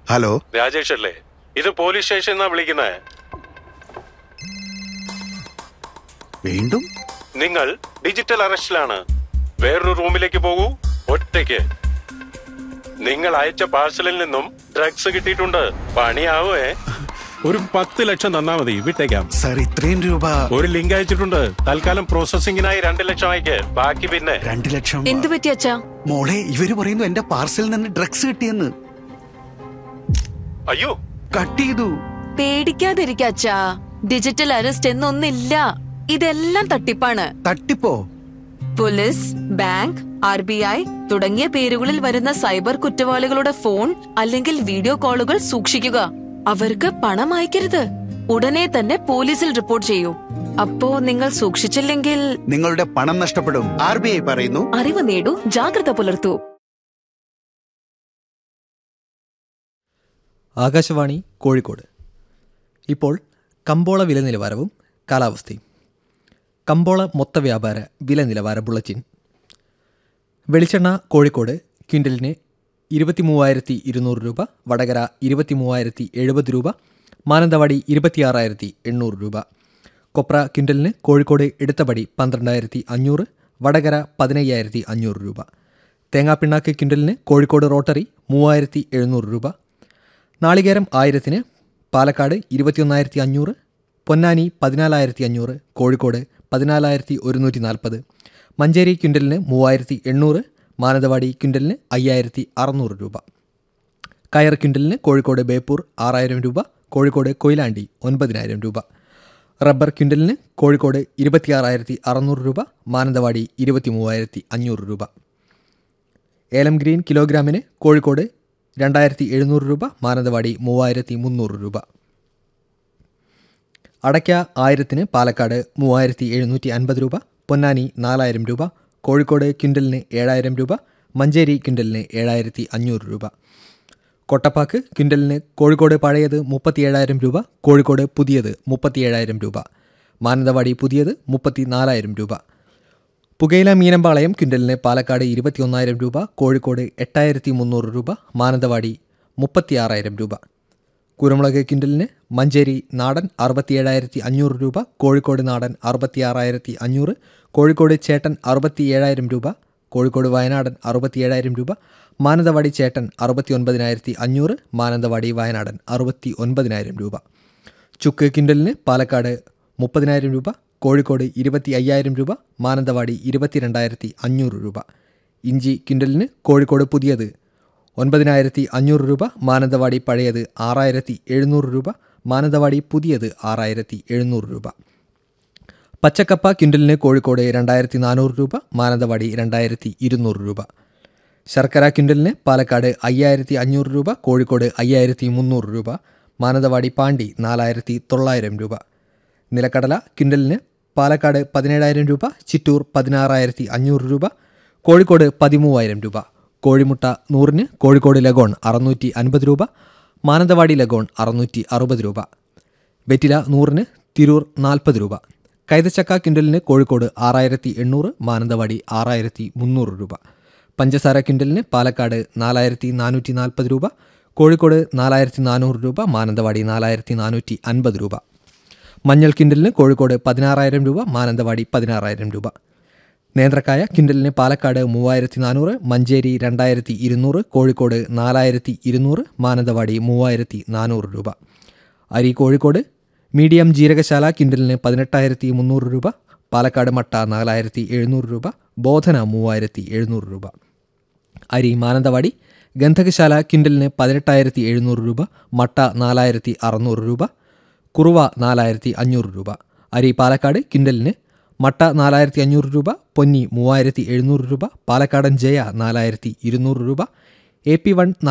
hello Rajesh അല്ലേ ഇത് police station എന്നാ വിളിക്കുന്നത് വീണ്ടും നിങ്ങൾ ഡിജിറ്റൽ അറസ്റ്റിലാണ് വേറൊരു റൂമിലേക്ക് പോകൂ ഒറ്റയ്ക്ക് നിങ്ങൾ അയച്ച പാഴ്സലിൽ നിന്നും ഡ്രഗ്സ് കിട്ടിയിട്ടുണ്ട് പണിയാവേ ഒരു പത്ത് ലക്ഷം തന്നാ മതി വിട്ടേക്കാം സാർ ഇത്രയും രൂപ ഒരു ലിങ്ക് അയച്ചിട്ടുണ്ട് തൽക്കാലം പ്രോസസിംഗിനായി രണ്ട് ലക്ഷം അയക്ക് ബാക്കി പിന്നെ രണ്ട് ലക്ഷം എന്തു പറ്റി അച്ഛാ മോളെ ഇവര് പറയുന്നു എന്റെ പാർസലിൽ നിന്ന് ഡ്രഗ്സ് കിട്ടിയെന്ന് അയ്യോ കട്ട് ചെയ്തു പേടിക്കാതിരിക്ക അച്ഛാ ഡിജിറ്റൽ അറസ്റ്റ് എന്നൊന്നില്ല ഇതെല്ലാം തട്ടിപ്പാണ് തട്ടിപ്പോ police bank R B I തുടങ്ങിയ പേരുകളിൽ വരുന്ന സൈബർ കുറ്റവാളികളുടെ ഫോൺ അല്ലെങ്കിൽ വീഡിയോ കോളുകൾ സൂക്ഷിക്കുക അവർക്ക് പണം അയക്കരുത് ഉടനെ തന്നെ പോലീസിൽ റിപ്പോർട്ട് ചെയ്യൂ അപ്പോ നിങ്ങൾ സൂക്ഷിച്ചില്ലെങ്കിൽ നിങ്ങളുടെ പണം നഷ്ടപ്പെടും ആർ ബി ഐ പറയുന്നു അറിവ് നേടൂ ജാഗ്രത പുലർത്തൂ ആകാശവാണി കോഴിക്കോട് ഇപ്പോൾ കമ്പോള വില നിലവാരവും കാലാവസ്ഥയും കമ്പോള മൊത്ത വ്യാപാര വില നിലവാര ബുള്ളറ്റിൻ വെളിച്ചെണ്ണ കോഴിക്കോട് ക്വിൻ്റലിന് ഇരുപത്തി മൂവായിരത്തി ഇരുന്നൂറ് രൂപ വടകര ഇരുപത്തി മൂവായിരത്തി എഴുപത് രൂപ മാനന്തവാടി ഇരുപത്തിയാറായിരത്തി എണ്ണൂറ് രൂപ കൊപ്ര ക്വിൻ്റലിന് കോഴിക്കോട് എടുത്തപടി പന്ത്രണ്ടായിരത്തി അഞ്ഞൂറ് വടകര പതിനയ്യായിരത്തി അഞ്ഞൂറ് രൂപ തേങ്ങാപ്പിണ്ണാക്ക് ക്വിൻ്റലിന് കോഴിക്കോട് റോട്ടറി മൂവായിരത്തി എഴുന്നൂറ് രൂപ നാളികേരം ആയിരത്തിന് പാലക്കാട് ഇരുപത്തിയൊന്നായിരത്തി അഞ്ഞൂറ് പൊന്നാനി പതിനാലായിരത്തി അഞ്ഞൂറ് കോഴിക്കോട് പതിനാലായിരത്തി ഒരുന്നൂറ്റി നാൽപ്പത് മഞ്ചേരി ക്വിൻ്റലിന് മൂവായിരത്തി എണ്ണൂറ് മാനന്തവാടി ക്വിൻ്റലിന് അയ്യായിരത്തി അറുന്നൂറ് രൂപ കയർ ക്വിൻ്റലിന് കോഴിക്കോട് ബേപ്പൂർ ആറായിരം രൂപ കോഴിക്കോട് കൊയിലാണ്ടി ഒൻപതിനായിരം രൂപ റബ്ബർ ക്വിൻ്റലിന് കോഴിക്കോട് ഇരുപത്തിയാറായിരത്തി അറുന്നൂറ് രൂപ മാനന്തവാടി ഇരുപത്തി മൂവായിരത്തി അഞ്ഞൂറ് രൂപ ഏലം ഗ്രീൻ കിലോഗ്രാമിന് കോഴിക്കോട് രണ്ടായിരത്തി എഴുന്നൂറ് രൂപ മാനന്തവാടി മൂവായിരത്തി മുന്നൂറ് രൂപ അടയ്ക്ക ആയിരത്തിന് പാലക്കാട് മൂവായിരത്തി എഴുന്നൂറ്റി അൻപത് രൂപ പൊന്നാനി നാലായിരം രൂപ കോഴിക്കോട് ക്വിൻ്റലിന് ഏഴായിരം രൂപ മഞ്ചേരി ക്വിൻ്റലിന് ഏഴായിരത്തി അഞ്ഞൂറ് രൂപ കൊട്ടപ്പാക്ക് ക്വിൻ്റലിന് കോഴിക്കോട് പഴയത് മുപ്പത്തിയേഴായിരം രൂപ കോഴിക്കോട് പുതിയത് മുപ്പത്തിയേഴായിരം രൂപ മാനന്തവാടി പുതിയത് മുപ്പത്തി നാലായിരം രൂപ പുകയില മീനമ്പാളയം ക്വിൻ്റലിന് പാലക്കാട് ഇരുപത്തിയൊന്നായിരം രൂപ കോഴിക്കോട് എട്ടായിരത്തി മുന്നൂറ് രൂപ മാനന്തവാടി മുപ്പത്തിയാറായിരം രൂപ കുരുമുളക് ക്വിൻ്റലിന് മഞ്ചേരി നാടൻ അറുപത്തിയേഴായിരത്തി അഞ്ഞൂറ് രൂപ കോഴിക്കോട് നാടൻ അറുപത്തിയാറായിരത്തി അഞ്ഞൂറ് കോഴിക്കോട് ചേട്ടൻ അറുപത്തി ഏഴായിരം രൂപ കോഴിക്കോട് വയനാടൻ അറുപത്തിയേഴായിരം രൂപ മാനന്തവാടി ചേട്ടൻ അറുപത്തി ഒൻപതിനായിരത്തി അഞ്ഞൂറ് മാനന്തവാടി വയനാടൻ അറുപത്തി ഒൻപതിനായിരം രൂപ ചുക്ക് കിൻഡലിന് പാലക്കാട് മുപ്പതിനായിരം രൂപ കോഴിക്കോട് ഇരുപത്തി അയ്യായിരം രൂപ മാനന്തവാടി ഇരുപത്തിരണ്ടായിരത്തി അഞ്ഞൂറ് രൂപ ഇഞ്ചി കിൻഡലിന് കോഴിക്കോട് പുതിയത് ഒൻപതിനായിരത്തി അഞ്ഞൂറ് രൂപ മാനന്തവാടി പഴയത് ആറായിരത്തി എഴുന്നൂറ് രൂപ മാനന്തവാടി പുതിയത് ആറായിരത്തി എഴുന്നൂറ് രൂപ പച്ചക്കപ്പ ക്വിൻ്റലിന് കോഴിക്കോട് രണ്ടായിരത്തി നാനൂറ് രൂപ മാനന്തവാടി രണ്ടായിരത്തി ഇരുന്നൂറ് രൂപ ശർക്കര ക്വിൻ്റലിന് പാലക്കാട് അയ്യായിരത്തി അഞ്ഞൂറ് രൂപ കോഴിക്കോട് അയ്യായിരത്തി മുന്നൂറ് രൂപ മാനന്തവാടി പാണ്ടി നാലായിരത്തി തൊള്ളായിരം രൂപ നിലക്കടല ക്വിൻ്റലിന് പാലക്കാട് പതിനേഴായിരം രൂപ ചിറ്റൂർ പതിനാറായിരത്തി അഞ്ഞൂറ് രൂപ കോഴിക്കോട് പതിമൂവായിരം രൂപ കോഴിമുട്ട നൂറിന് കോഴിക്കോട് ലഗോൺ അറുന്നൂറ്റി അൻപത് രൂപ മാനന്തവാടി ലഗോൺ അറുന്നൂറ്റി അറുപത് രൂപ വെറ്റില നൂറിന് തിരൂർ നാൽപ്പത് രൂപ കൈതച്ചക്ക കിൻഡലിന് കോഴിക്കോട് ആറായിരത്തി എണ്ണൂറ് മാനന്തവാടി ആറായിരത്തി മുന്നൂറ് രൂപ പഞ്ചസാര കിൻഡലിന് പാലക്കാട് നാലായിരത്തി നാനൂറ്റി നാൽപ്പത് രൂപ കോഴിക്കോട് നാലായിരത്തി നാനൂറ് രൂപ മാനന്തവാടി നാലായിരത്തി നാനൂറ്റി അൻപത് രൂപ മഞ്ഞൾ കിൻഡലിന് കോഴിക്കോട് പതിനാറായിരം രൂപ മാനന്തവാടി പതിനാറായിരം രൂപ നേന്ത്രക്കായ കിൻഡലിന് പാലക്കാട് മൂവായിരത്തി നാനൂറ് മഞ്ചേരി രണ്ടായിരത്തി ഇരുന്നൂറ് കോഴിക്കോട് നാലായിരത്തി ഇരുന്നൂറ് മാനന്തവാടി മൂവായിരത്തി നാനൂറ് രൂപ അരി കോഴിക്കോട് മീഡിയം ജീരകശാല കിൻഡലിന് പതിനെട്ടായിരത്തി മുന്നൂറ് രൂപ പാലക്കാട് മട്ട നാലായിരത്തി എഴുന്നൂറ് രൂപ ബോധന മൂവായിരത്തി എഴുന്നൂറ് രൂപ അരി മാനന്തവാടി ഗന്ധകശാല കിൻഡലിന് പതിനെട്ടായിരത്തി എഴുന്നൂറ് രൂപ മട്ട നാലായിരത്തി അറുന്നൂറ് രൂപ കുറുവ നാലായിരത്തി അഞ്ഞൂറ് രൂപ അരി പാലക്കാട് കിൻഡലിന് മട്ട നാലായിരത്തി അഞ്ഞൂറ് രൂപ പൊന്നി മൂവായിരത്തി എഴുന്നൂറ് രൂപ പാലക്കാടൻ ജയ നാലായിരത്തി ഇരുന്നൂറ് രൂപ എ പി വൺ